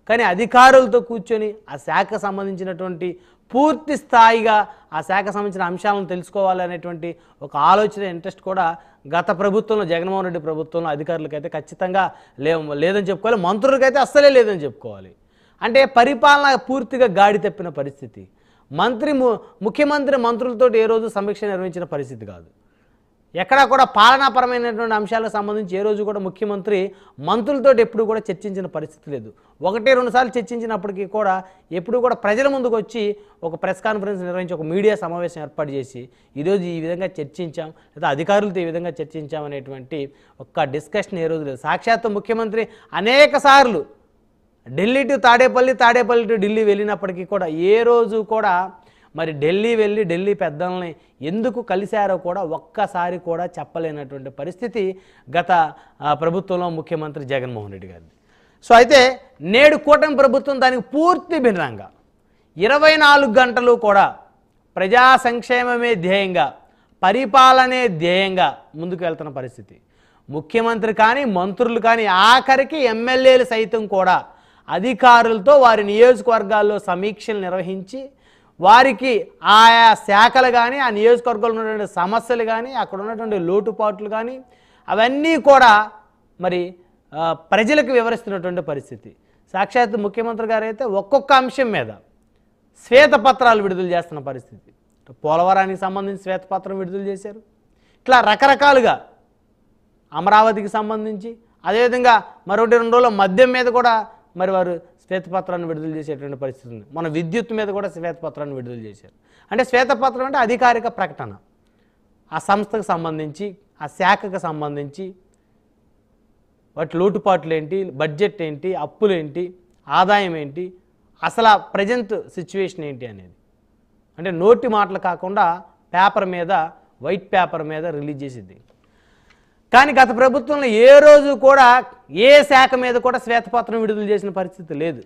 కానీ అధికారులతో కూర్చొని ఆ శాఖకు సంబంధించినటువంటి పూర్తి స్థాయిగా ఆ శాఖకు సంబంధించిన అంశాలను తెలుసుకోవాలనేటువంటి ఒక ఆలోచన ఇంట్రెస్ట్ కూడా గత ప్రభుత్వంలో జగన్మోహన్ రెడ్డి ప్రభుత్వంలో అధికారులకైతే ఖచ్చితంగా లే లేదని చెప్పుకోవాలి మంత్రులకైతే అస్సలే లేదని చెప్పుకోవాలి అంటే పరిపాలన పూర్తిగా గాడి తప్పిన పరిస్థితి మంత్రి ము- ముఖ్యమంత్రి మంత్రులతో ఏ రోజు సమీక్ష నిర్వహించిన పరిస్థితి కాదు ఎక్కడా కూడా పాలనాపరమైనటువంటి అంశాలకు సంబంధించి ఏ రోజు కూడా ముఖ్యమంత్రి మంత్రులతో ఎప్పుడు కూడా చర్చించిన పరిస్థితి లేదు ఒకటి రెండు సార్లు చర్చించినప్పటికీ కూడా ఎప్పుడు కూడా ప్రజల ముందుకు వచ్చి ఒక ప్రెస్ కాన్ఫరెన్స్ నిర్వహించి ఒక మీడియా సమావేశం ఏర్పాటు చేసి ఈరోజు ఈ విధంగా చర్చించాం లేదా అధికారులతో ఈ విధంగా చర్చించాం అనేటువంటి ఒక్క డిస్కషన్ ఏ రోజు లేదు సాక్షాత్తు ముఖ్యమంత్రి అనేక సార్లు ఢిల్లీ టు తాడేపల్లి తాడేపల్లి టు ఢిల్లీ వెళ్ళినప్పటికీ కూడా ఏ రోజు కూడా మరి ఢిల్లీ వెళ్ళి ఢిల్లీ పెద్దల్ని ఎందుకు కలిశారో కూడా ఒక్కసారి కూడా చెప్పలేనటువంటి పరిస్థితి గత ఆ, ప్రభుత్వంలో ముఖ్యమంత్రి జగన్మోహన్ రెడ్డి గారిది సో అయితే నేడు కూటమి ప్రభుత్వం దానికి పూర్తి భిన్నంగా ఇరవై నాలుగు గంటలు కూడా ప్రజా సంక్షేమమే ధ్యేయంగా పరిపాలనే ధ్యేయంగా ముందుకు వెళ్తున్న పరిస్థితి ముఖ్యమంత్రి కానీ మంత్రులు కానీ ఆఖరికి ఎమ్మెల్యేలు సైతం కూడా అధికారులతో వారి నియోజకవర్గాల్లో సమీక్షలు నిర్వహించి వారికి ఆయా శాఖలు కానీ ఆ నియోజకవర్గంలో ఉన్నటువంటి సమస్యలు కానీ అక్కడ ఉన్నటువంటి లోటుపాట్లు కానీ అవన్నీ కూడా మరి ఆ, ప్రజలకు వివరిస్తున్నటువంటి పరిస్థితి సాక్షాత్ ముఖ్యమంత్రి గారు అయితే ఒక్కొక్క అంశం మీద శ్వేతపత్రాలు విడుదల చేస్తున్న పరిస్థితి పోలవరానికి సంబంధించి శ్వేతపత్రం విడుదల చేశారు ఇట్లా రకరకాలుగా అమరావతికి సంబంధించి అదేవిధంగా మరొకటి రెండు రోజుల మద్యం మీద కూడా మరి వారు శ్వేతపత్రాన్ని విడుదల చేసేటువంటి పరిస్థితి ఉంది మన విద్యుత్ మీద కూడా శ్వేతపత్రాన్ని విడుదల చేశారు అంటే శ్వేతపత్రం అంటే అధికారిక ప్రకటన ఆ సంస్థకు సంబంధించి ఆ శాఖకు సంబంధించి వాటి లోటుపాట్లు ఏంటి బడ్జెట్ ఏంటి అప్పులు ఏంటి ఆదాయం ఏంటి అసలు ప్రజెంట్ సిచ్యువేషన్ ఏంటి అనేది అంటే నోటి మాటలు కాకుండా పేపర్ మీద వైట్ పేపర్ మీద రిలీజ్ చేసింది కానీ గత ప్రభుత్వంలో ఏ రోజు కూడా ఏ శాఖ మీద కూడా శ్వేతపత్రం విడుదల చేసిన పరిస్థితి లేదు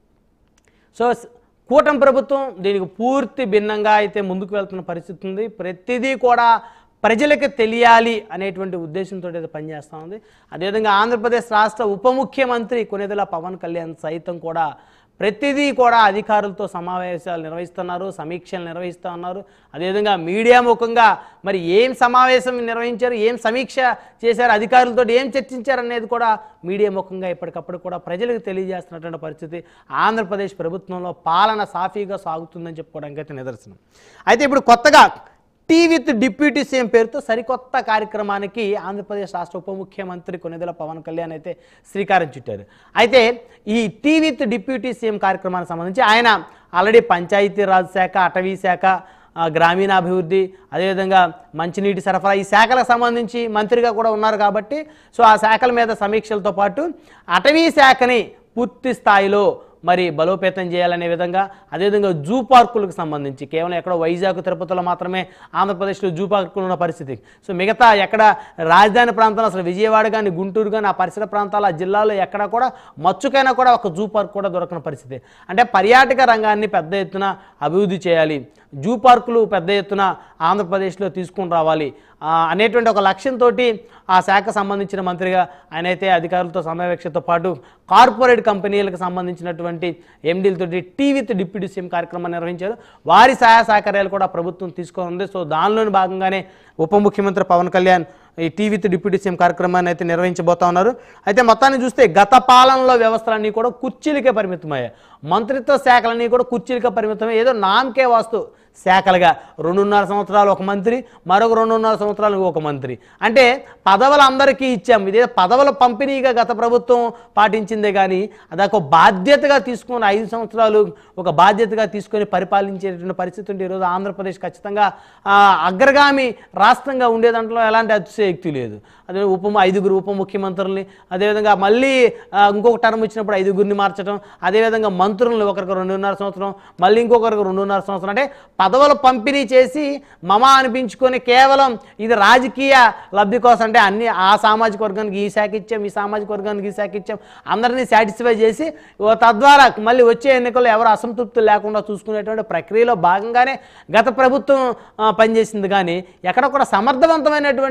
సో స్- కూటమి ప్రభుత్వం దీనికి పూర్తి భిన్నంగా అయితే ముందుకు వెళ్తున్న పరిస్థితి ఉంది ప్రతిదీ కూడా ప్రజలకు తెలియాలి అనేటువంటి ఉద్దేశంతో అయితే పనిచేస్తూ ఉంది అదేవిధంగా ఆంధ్రప్రదేశ్ రాష్ట్ర ఉప ముఖ్యమంత్రి కొనిదెల పవన్ కళ్యాణ్ సైతం కూడా ప్రతిదీ కూడా అధికారులతో సమావేశాలు నిర్వహిస్తున్నారు సమీక్షలు నిర్వహిస్తూ ఉన్నారు అదేవిధంగా మీడియా ముఖంగా మరి ఏం సమావేశం నిర్వహించారు ఏం సమీక్ష చేశారు అధికారులతో ఏం చర్చించారు అనేది కూడా మీడియా ముఖంగా ఎప్పటికప్పుడు కూడా ప్రజలకు తెలియజేస్తున్నటువంటి పరిస్థితి ఆంధ్రప్రదేశ్ ప్రభుత్వంలో పాలన సాఫీగా సాగుతుందని చెప్పుకోవడానికి అయితే నిదర్శనం అయితే ఇప్పుడు కొత్తగా టీ విత్ డిప్యూటీ సీఎం పేరుతో సరికొత్త కార్యక్రమానికి ఆంధ్రప్రదేశ్ రాష్ట్ర ఉప ముఖ్యమంత్రి కొనిదెల పవన్ కళ్యాణ్ అయితే శ్రీకారం చుట్టారు అయితే ఈ టీ విత్ డిప్యూటీ సీఎం కార్యక్రమానికి సంబంధించి ఆయన ఆల్రెడీ పంచాయతీరాజ్ శాఖ అటవీ శాఖ ఆ, గ్రామీణాభివృద్ధి అదేవిధంగా మంచినీటి సరఫరా ఈ శాఖలకు సంబంధించి మంత్రిగా కూడా ఉన్నారు కాబట్టి సో ఆ శాఖల మీద సమీక్షలతో పాటు అటవీ శాఖని పూర్తి స్థాయిలో మరి బలోపేతం చేయాలనే విధంగా అదేవిధంగా జూ పార్కులకు సంబంధించి కేవలం ఎక్కడో వైజాగ్ తిరుపతిలో మాత్రమే ఆంధ్రప్రదేశ్లో జూ పార్కులు ఉన్న పరిస్థితి సో మిగతా ఎక్కడ రాజధాని ప్రాంతంలో అసలు విజయవాడ కానీ గుంటూరు కానీ ఆ పరిసర ప్రాంతాల ఆ జిల్లాలో ఎక్కడ కూడా మచ్చుకైనా కూడా ఒక జూ పార్క్ కూడా దొరకని పరిస్థితి అంటే పర్యాటక రంగాన్ని పెద్ద ఎత్తున అభివృద్ధి చేయాలి జూ పార్కులు పెద్ద ఎత్తున ఆంధ్రప్రదేశ్లో తీసుకుని రావాలి ఆ, అనేటువంటి ఒక లక్ష్యంతో ఆ శాఖ సంబంధించిన మంత్రిగా ఆయన అయితే అధికారులతో సమావేశంతో పాటు కార్పొరేట్ కంపెనీలకు సంబంధించినటువంటి ఎండీలతోటి టీ విత్ డిప్యూటీ సీఎం కార్యక్రమాన్ని నిర్వహించారు వారి సహాయ సహకార్యాలు కూడా ప్రభుత్వం తీసుకుంది సో దానిలోని భాగంగానే ఉప ముఖ్యమంత్రి పవన్ కళ్యాణ్ ఈ టీ విత్ డిప్యూటీ సీఎం కార్యక్రమాన్ని అయితే నిర్వహించబోతా ఉన్నారు అయితే మొత్తాన్ని చూస్తే గత పాలనలో వ్యవస్థలన్నీ కూడా కుర్చీలకే పరిమితమయ్యాయి మంత్రిత్వ శాఖలన్నీ కూడా కుర్చీలకే పరిమితమై ఏదో నామకే వాస్తు శాఖలుగా రెండున్నర సంవత్సరాలు ఒక మంత్రి మరొక రెండున్నర సంవత్సరాలు ఒక మంత్రి అంటే పదవులు అందరికీ ఇచ్చాం ఇదే పదవుల పంపిణీగా గత ప్రభుత్వం పాటించిందే కానీ అదొక బాధ్యతగా తీసుకుని ఐదు సంవత్సరాలు ఒక బాధ్యతగా తీసుకొని పరిపాలించేటువంటి పరిస్థితి ఉంటే ఈరోజు ఆంధ్రప్రదేశ్ ఖచ్చితంగా ఆ, అగ్రగామి రాష్ట్రంగా ఉండే దాంట్లో ఎలాంటి అతిశయక్తి లేదు అదే ఉప ఐదుగురు ఉప ముఖ్యమంత్రుల్ని అదేవిధంగా మళ్ళీ ఆ, ఇంకొక టర్మ్ ఇచ్చినప్పుడు ఐదుగురిని మార్చడం అదేవిధంగా మంత్రులను ఒకరికి రెండున్నర సంవత్సరం మళ్ళీ ఇంకొకరికి రెండున్నర సంవత్సరం అంటే పదవులు పంపిణీ చేసి మమ అనిపించుకొని కేవలం ఇది రాజకీయ లబ్ధి కోసం అంటే అన్ని ఆ సామాజిక వర్గానికి ఈ శాఖ ఇచ్చాం ఈ సామాజిక వర్గానికి ఈ శాఖ ఇచ్చాం అందరినీ సాటిస్ఫై చేసి ఓ తద్వారా మళ్ళీ వచ్చే ఎన్నికల్లో ఎవరు అసంతృప్తి లేకుండా చూసుకునేటువంటి ప్రక్రియలో భాగంగానే గత ప్రభుత్వం ఆ, పనిచేసింది కానీ ఎక్కడ కూడా సమర్థవంతమైనటువంటి వ్యక్తులు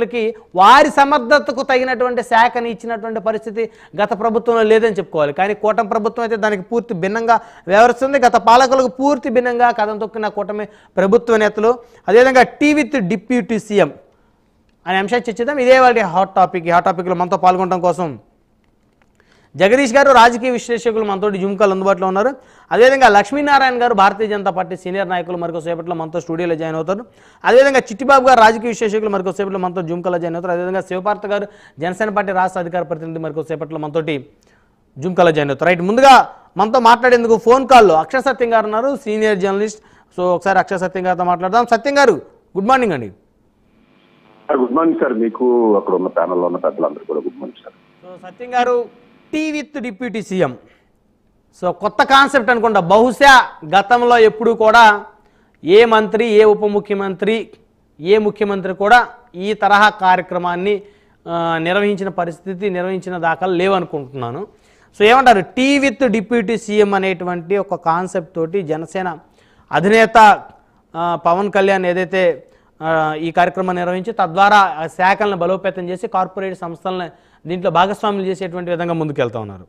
వ్యక్తులకి వారి సమర్థతకు తగినటువంటి శాఖని ఇచ్చినటువంటి పరిస్థితి గత ప్రభుత్వంలో లేదని చెప్పుకోవాలి కానీ కూటమి ప్రభుత్వం అయితే దానికి పూర్తి భిన్నంగా వ్యవహరిస్తుంది గత పాలకులకు పూర్తి భిన్నంగా కథం తొక్కిన కూటమి ప్రభుత్వ నేతలు అదేవిధంగా టీ విత్ డిప్యూటీ సీఎం అనే అంశాన్ని చర్చిద్దాం ఇదే వాటి హాట్ టాపిక్ ఈ హాట్ టాపిక్లో మనతో పాల్గొనడం కోసం జగదీష్ గారు రాజకీయ విశ్లేషకులు మనతో జుమ్కాలు అందుబాటులో ఉన్నారు అదేవిధంగా లక్ష్మీనారాయణ గారు భారతీయ జనతా పార్టీ సీనియర్ నాయకులు మరికొసేపట్లో మనతో స్టూడియోలో జాయిన్ అవుతారు అదేవిధంగా చిట్టిబాబు గారు రాజకీయ విశ్లేషకులు మరికొసేపట్లో మనతో జుమ్కాలో జాయిన్ అవుతారు అదేవిధంగా శివపార్త గారు జనసేన పార్టీ రాష్ట్ర అధికార ప్రతినిధి మరికొసేపట్లో మనతోటి జుమ్కాలో జాయిన్ అవుతారు రైట్ ముందుగా మనతో మాట్లాడేందుకు ఫోన్ కాల్లో అక్షర సత్యం గారు ఉన్నారు సీనియర్ జర్నలిస్ట్ సో ఒకసారి అక్షర సత్యం గారితో మాట్లాడదాం సత్యం గారు గుడ్ మార్నింగ్ అండి సార్ గుడ్ మార్నింగ్ సార్ మీకు అక్కడ ఉన్న ప్యానల్లో ఉన్న పెద్దలందరూ కూడా good morning sir so Satyam garu tea with deputy CM so కొత్త కాన్సెప్ట్ అనుకుంటా బహుశా గతంలో ఎప్పుడు కూడా ఏ మంత్రి ఏ ఉప ముఖ్యమంత్రి ఏ ముఖ్యమంత్రి కూడా ఈ తరహా కార్యక్రమాన్ని ఆ, నిర్వహించిన పరిస్థితి నిర్వహించిన దాఖలు లేవనుకుంటున్నాను సో ఏమంటారు టీ విత్ డిప్యూటీ సీఎం అనేటువంటి ఒక కాన్సెప్ట్ తోటి జనసేన అధినేత ఆ, పవన్ కళ్యాణ్ ఏదైతే ఆ, ఈ కార్యక్రమం నిర్వహించి తద్వారా ఆ శాఖలను బలోపేతం చేసి కార్పొరేట్ సంస్థలను దీంట్లో భాగస్వాములు చేసేటువంటి విధంగా ముందుకెళ్తా ఉన్నారు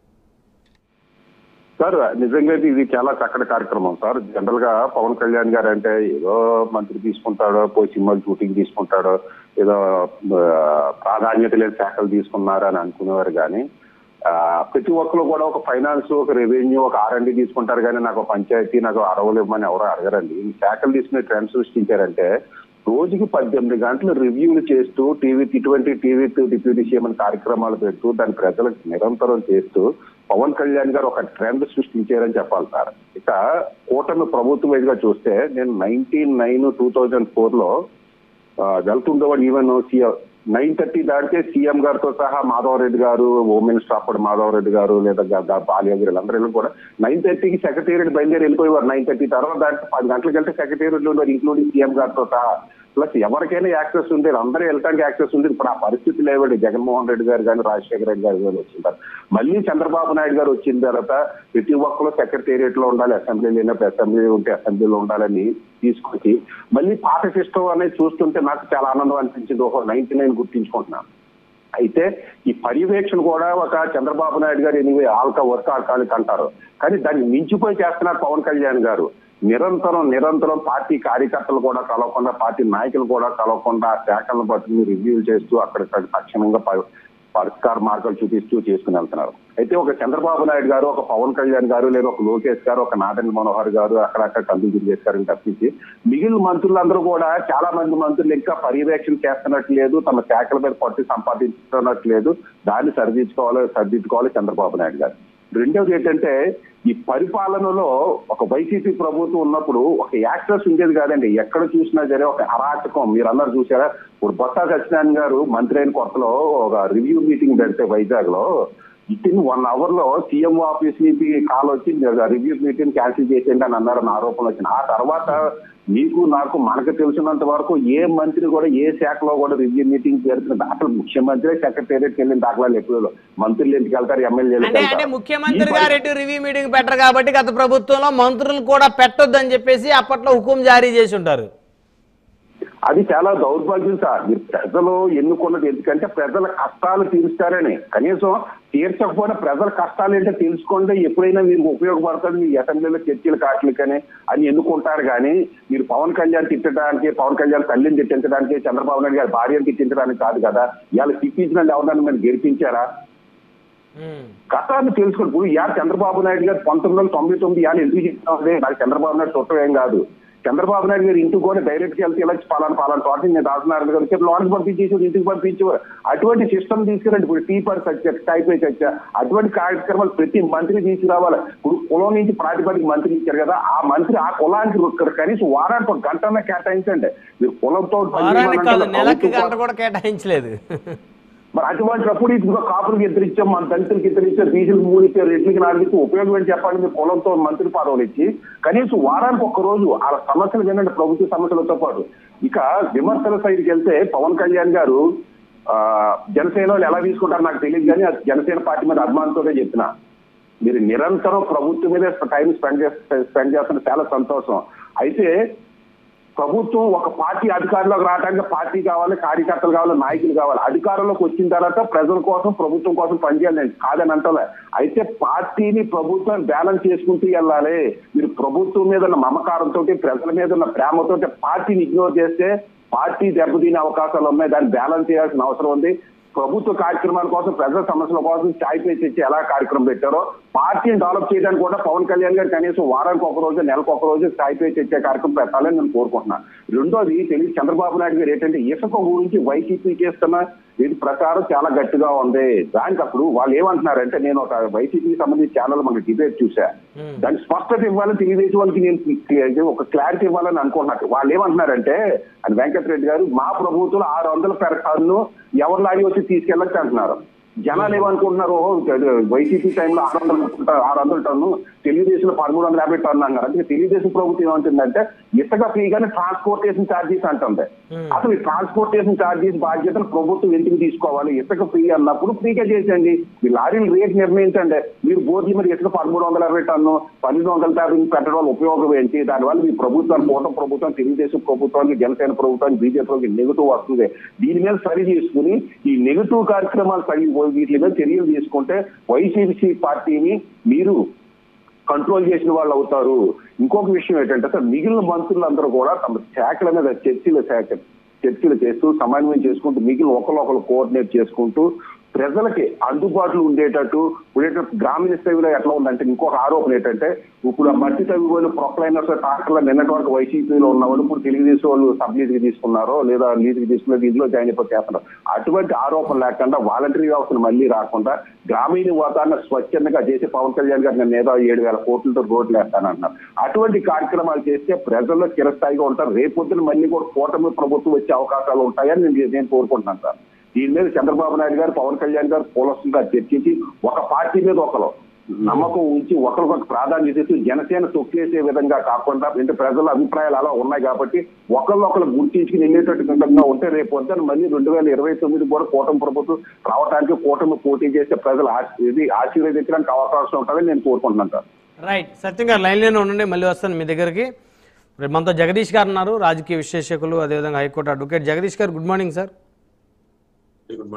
సార్ నిజంగా అయితే ఇది చాలా చక్కటి కార్యక్రమం సార్ జనరల్ గా పవన్ కళ్యాణ్ గారు అంటే ఏదో మంత్రి తీసుకుంటాడో పోయి సినిమాలు షూటింగ్ తీసుకుంటాడో ఏదో ఆ, ప్రాధాన్యత లేని శాఖలు తీసుకున్నారు అని అనుకునేవారు కానీ ఆ, ప్రతి ఒక్కరు కూడా ఒక ఫైనాన్స్ ఒక రెవెన్యూ ఒక ఆర్ అండ్ తీసుకుంటారు కానీ నాకు ఒక పంచాయతీ నాకు అరవలు ఇవ్వమని ఎవరు అడగరండి ఈ శాఖలు తీసుకునే ట్రెండ్ సృష్టించారంటే రోజుకి పద్దెనిమిది గంటలు రివ్యూలు చేస్తూ టీవీ ఇటువంటి టీవీ డిప్యూటీ సీఎం అని కార్యక్రమాలు పెడుతూ దాని ప్రజలకు నిరంతరం చేస్తూ పవన్ కళ్యాణ్ గారు ఒక ట్రెండ్ సృష్టించారని చెప్పాలి సార్ ఇక కూటమి ప్రభుత్వం వైపుగా చూస్తే నేను nineteen nine two thousand four లో ఆ, వెళ్తుండేవాడు ఈవెన్ సీఎం నైన్ థర్టీ దాటితే సీఎం గారితో సహా మాధవరెడ్డి గారు హోమ్ మినిస్టర్ అప్పుడు మాధవరెడ్డి గారు లేదా గ- గ- బాలియా గారు వీళ్ళందరూ వెళ్ళి కూడా నైన్ థర్టీకి సెక్రటేరియట్ బయలుదేరి వెళ్ళిపోయేవారు నైన్ థర్టీ తర్వాత దాటి పది గంటలకు వెళ్తే సెక్రటేరియట్ లో ఇంక్లూడింగ్ సీఎం గారితో సహా ప్లస్ ఎవరికైనా యాక్సెస్ ఉండేది అందరూ వెళ్ళడానికి యాక్సెస్ ఉండేది ఇప్పుడు ఆ పరిస్థితి లేవండి జగన్మోహన్ రెడ్డి గారు కానీ రాజశేఖర రెడ్డి గారు కానీ వచ్చింటారు మళ్ళీ చంద్రబాబు నాయుడు గారు వచ్చిన తర్వాత ప్రతి ఒక్కరు సెక్రటేరియట్ లో ఉండాలి అసెంబ్లీ లేనప్పుడు అసెంబ్లీ ఉంటే అసెంబ్లీలో ఉండాలని తీసుకొచ్చి మళ్ళీ పాత సిస్టమ్ అనేది చూస్తుంటే నాకు చాలా ఆనందం అనిపించింది ఒక నైన్టీ నైన్ గుర్తించుకుంటున్నాను అయితే ఈ పర్యవేక్షణ కూడా ఒక చంద్రబాబు నాయుడు గారు ఎనివే ఆల్కా వర్క్ ఆల్కాలిక్ అంటారు కానీ దాన్ని మించిపోయి చేస్తున్నారు పవన్ కళ్యాణ్ గారు నిరంతరం నిరంతరం పార్టీ కార్యకర్తలు కూడా కలవకుండా పార్టీ నాయకులు కూడా కలవకుండా ఆ శాఖలను బట్టి రివ్యూలు చేస్తూ అక్కడిక్కడ తక్షణంగా ప- పరిష్కార మార్గాలు చూపిస్తూ చేసుకుని వెళ్తున్నారు అయితే ఒక చంద్రబాబు నాయుడు గారు ఒక పవన్ కళ్యాణ్ గారు లేదా ఒక లోకేష్ గారు ఒక నాదన్ మనోహర్ గారు అక్కడక్కడ కందులు తిరిగేస్తారని తప్పించి మిగిలిన మంత్రులందరూ కూడా చాలా మంది మంత్రులు ఇంకా పర్యవేక్షణ చేస్తున్నట్లేదు తమ శాఖల మీద పట్టు సంపాదించుతున్నట్లేదు దాన్ని సరిదిద్దుకోవాలి సరిదిద్దుకోవాలి చంద్రబాబు నాయుడు గారు రెండవది ఏంటంటే ఈ పరిపాలనలో ఒక వైసీపీ ప్రభుత్వం ఉన్నప్పుడు ఒక యాక్టర్స్ ఉండేది కాదండి ఎక్కడ చూసినా సరే ఒక అరాచకం మీరు అందరు చూసారా ఇప్పుడు బొత్స సత్యనారాయణ గారు మంత్రి అయిన కొత్తలో ఒక రివ్యూ మీటింగ్ పెడితే వైజాగ్ లో ఇన్ వన్ అవర్ లో సీఎం ఆఫీస్ నుంచి కాల్ వచ్చి రివ్యూ మీటింగ్ క్యాన్సిల్ చేసేయండి అని అన్నారని ఆరోపణలు వచ్చింది ఆ తర్వాత మీకు నాకు మనకు తెలిసినంత వరకు ఏ మంత్రి కూడా ఏ శాఖలో కూడా రివ్యూ మీటింగ్ జరుగుతుంది అసలు ముఖ్యమంత్రి సెక్రటేరియట్కి వెళ్ళిన దాఖలాలు ఎక్కువ లేవు. మంత్రులు ఎందుకు వెళ్తారు ఎమ్మెల్యేలు అంటే అంటే ముఖ్యమంత్రి గారు ఎటు రివ్యూ మీటింగ్ పెట్టరు కాబట్టి గత ప్రభుత్వంలో మంత్రులు కూడా పెట్టొద్దని చెప్పేసి అప్పట్లో హుకుం జారీ చేసి ఉంటారు అది చాలా దౌర్భాగ్యం సార్ మీరు ప్రజలు ఎన్నుకున్నది ఎందుకంటే ప్రజల కష్టాలు తీరుస్తారని కనీసం తీర్చకపోయినా ప్రజల కష్టాలు ఏంటో తెలుసుకోండి ఎప్పుడైనా మీకు ఉపయోగపడుతుంది మీ అసెంబ్లీలో చర్చలు కాట్లకని అని ఎన్నుకుంటారు కానీ మీరు పవన్ కళ్యాణ్ తిట్టడానికి పవన్ కళ్యాణ్ తల్లిని తిట్టించడానికి చంద్రబాబు నాయుడు గారి భార్యను తిట్టించడానికి కాదు కదా ఇవాళ తిప్పించిన ఎవరన్నా మీరు గెలిపించారా ఉమ్. కష్టాన్ని తెలుసుకోండి ఇప్పుడు ఇవాళ చంద్రబాబు నాయుడు గారు పంతొమ్మిది వందల తొంభై తొమ్మిది ఇవాళ ఎందుకు చెప్తామంటే నాకు చంద్రబాబు నాయుడు చుట్టం ఏం కాదు చంద్రబాబు నాయుడు గారు ఇంటికి కూడా డైరెక్ట్ గా వెళ్తే ఇలా పలానా పలానా తోట నేను దాటున్నారు కదా చెప్పి లోనికి పంపించేసి ఇంటికి పంపించు అటువంటి సిస్టమ్ తీసుకురండి ఇప్పుడు టీ పర్ సచ్చ టైపే చచ్చ అటువంటి కార్యక్రమాలు ప్రతి మంత్రి తీసుకురావాలి ఇప్పుడు కులం నుంచి ప్రాతిపదిక మంత్రి ఇచ్చారు కదా ఆ మంత్రి ఆ కులానికి ఒక కనీసం వారానికి ఒక గంటనే కేటాయించండి మీరు కులంతో పని వారానికి కాదు చేయమనంటే నెలకి ప్రభుత్వం గంట కూడా కేటాయించలేదు మరి అటువంటిప్పుడు ఇదిగో కాపులకు ఇద్దరు ఇచ్చాం మన దళితులకు ఇద్దరు ఇచ్చారు బీసీలకు మూడు ఇచ్చారు రెడ్లకి నాలుగు ఇచ్చి ఉపయోగం ఏంటి చెప్పండి మీరు కులంతో మంత్రి పదవులు ఇచ్చి కనీసం వారానికి ఒక్క రోజు ఆ సమస్యలు వినండి ప్రభుత్వ సమస్యలతో పాటు ఇక విమర్శల సైడ్కి వెళ్తే పవన్ కళ్యాణ్ గారు ఆ జనసేన వాళ్ళు ఎలా తీసుకుంటారో నాకు తెలియదు కానీ అది జనసేన పార్టీ మీద అభిమానంతోనే చెప్తున్నా మీరు నిరంతరం ప్రభుత్వం మీద టైం స్పెండ్ చేస్తే స్పెండ్ చేస్తున్న చాలా సంతోషం అయితే ప్రభుత్వం ఒక పార్టీ అధికారంలోకి రావడానికి పార్టీ కావాలి కార్యకర్తలు కావాలి నాయకులు కావాలి అధికారంలోకి వచ్చిన తర్వాత ప్రజల కోసం ప్రభుత్వం కోసం పనిచేయాలి కాదని అంటలే అయితే పార్టీని ప్రభుత్వం బ్యాలెన్స్ చేసుకుంటూ వెళ్ళాలి మీరు ప్రభుత్వం మీద ఉన్న మమకారంతో ప్రజల మీద ఉన్న ప్రేమతో పార్టీని ఇగ్నోర్ చేస్తే పార్టీ దెబ్బతినే అవకాశాలు ఉన్నాయి దాన్ని బ్యాలెన్స్ చేయాల్సిన అవసరం ఉంది ప్రభుత్వ కార్యక్రమాల కోసం ప్రజల సమస్యల కోసం చాయ్ పే తెచ్చి ఎలా కార్యక్రమం పెట్టారో పార్టీని డెవలప్ చేయడానికి కూడా పవన్ కళ్యాణ్ గారు కనీసం వారానికి ఒక రోజు నెలకు ఒక రోజు చాయ్ పే తెచ్చే కార్యక్రమం పెట్టాలని నేను కోరుకుంటున్నాను రెండోది తెలియదు చంద్రబాబు నాయుడు గారు ఏంటంటే ఇసుక గురించి వైసీపీ చేస్తున్న ఇది ప్రచారం చాలా గట్టిగా ఉంది దానికి అప్పుడు వాళ్ళు ఏమంటున్నారంటే నేను ఒక వైసీపీకి సంబంధించి ఛానల్ మన డిబేట్ చూసా దానికి స్పష్టత ఇవ్వాలని తెలుగుదేశం వాళ్ళకి నేను ఒక క్లారిటీ ఇవ్వాలని అనుకుంటున్నాను వాళ్ళు ఏమంటున్నారంటే అని వెంకటరెడ్డి గారు మా ప్రభుత్వం ఆరు వందల పెర టన్ను ఎవరు లాగి వచ్చి తీసుకెళ్ళచ్చు అంటున్నారు జనాలు ఏమనుకుంటున్నారు ఓహో, వైసీపీ టైంలో ఆరు వందల ఆరు వందల టన్ను తెలుగుదేశంలో పదమూడు వందల యాభై టన్ను అన్నారు అంటే తెలుగుదేశం ప్రభుత్వం ఏమంటుందంటే ఇసుక ఫ్రీగానే ట్రాన్స్పోర్టేషన్ ఛార్జెస్ అంటుంది అసలు ఈ ట్రాన్స్పోర్టేషన్ ఛార్జెస్ బాధ్యతను ప్రభుత్వం ఎందుకు తీసుకోవాలి ఇసుక ఫ్రీ అన్నప్పుడు ఫ్రీగా చేసేయండి ఈ లారీల రేట్ నిర్ణయించండి మీరు బోర్డుల మీద ఇసుక పదమూడు వందల అరవై టన్ను పన్నెండు వందల యాభై పెట్టడం వల్ల ఉపయోగం ఏంటి దానివల్ల మీ ప్రభుత్వాన్ని కూటమి ప్రభుత్వం తెలుగుదేశం ప్రభుత్వానికి జనసేన ప్రభుత్వానికి బీజేపీ నెగిటివ్ వస్తుంది దీని మీద సరి చేసుకుని ఈ నెగిటివ్ కార్యక్రమాలు సరి వీటి మీద చర్యలు తీసుకుంటే వైసీపీ పార్టీని మీరు కంట్రోల్ చేసిన వాళ్ళు అవుతారు ఇంకొక విషయం ఏంటంటే సార్ మిగిలిన మంత్రులందరూ కూడా తమ శాఖల మీద చర్చలు శాఖ చర్చలు చేస్తూ సమన్వయం చేసుకుంటూ మిగిలిన ఒకరు కోఆర్డినేట్ చేసుకుంటూ ప్రజలకి అందుబాటులో ఉండేటట్టు ఉండేటట్టు గ్రామీణ స్థాయిలో ఎట్లా ఉందంటే ఇంకొక ఆరోపణ ఏంటంటే ఇప్పుడు ఆ మట్టి తవ్విపోయిన ప్రొక్లైనర్స్ ట్రాక్టర్ల నిన్నటి వరకు వైసీపీలో ఉన్న వాళ్ళు ఇప్పుడు తెలుగుదేశం వాళ్ళు సబ్ లీజ్కి తీసుకున్నారో లేదా లీజ్కి తీసుకున్న ఇందులో జాయిన్ అయిపోయి చేస్తున్నారు అటువంటి ఆరోపణ లేకుండా వాలంటరీ వ్యవస్థను మళ్ళీ రాకుండా గ్రామీణ వాతావరణ స్వచ్ఛందంగా చేసి పవన్ కళ్యాణ్ గారు నేను ఏదో ఏడు వేల కోట్లతో రోడ్లు వేస్తానంటున్నారు అటువంటి కార్యక్రమాలు చేస్తే ప్రజల్లో చిరస్థాయిగా ఉంటారు రేపొద్దున మళ్ళీ కూడా కూటమి ప్రభుత్వం వచ్చే అవకాశాలు ఉంటాయని నేను నేను కోరుకుంటున్నాను సార్ దీని మీద చంద్రబాబు నాయుడు గారు పవన్ కళ్యాణ్ గారు పోలస్గా చర్చించి ఒక పార్టీ మీద ఒకరు నమ్మకం ఉంచి ఒకరికొక ప్రాధాన్యత ఇస్తూ జనసేన తొక్కేసే విధంగా కాకుండా అంటే ప్రజల అభిప్రాయాలు అలా ఉన్నాయి కాబట్టి ఒకరినొకరు గుర్తించుకుని వెళ్ళేటట్టు విధంగా ఉంటే రేపు పొద్దున మళ్ళీ రెండు వేల ఇరవై తొమ్మిది కూడా కూటమి ప్రభుత్వం రావడానికి కూటమి పోటీ చేస్తే ప్రజలు ఆశ- ఇది ఆశీర్వదించడానికి అవకాశం ఉంటుందని నేను కోరుకుంటున్నాను సార్ రైట్ సత్యం గారు లైన్లోనే ఉండండి మళ్ళీ వస్తాను మీ దగ్గరికి రేపు మనతో జగదీష్ గారు ఉన్నారు రాజకీయ విశ్లేషకులు అదేవిధంగా హైకోర్టు అడ్వకేట్ జగదీష్ గారు గుడ్ మార్నింగ్ సార్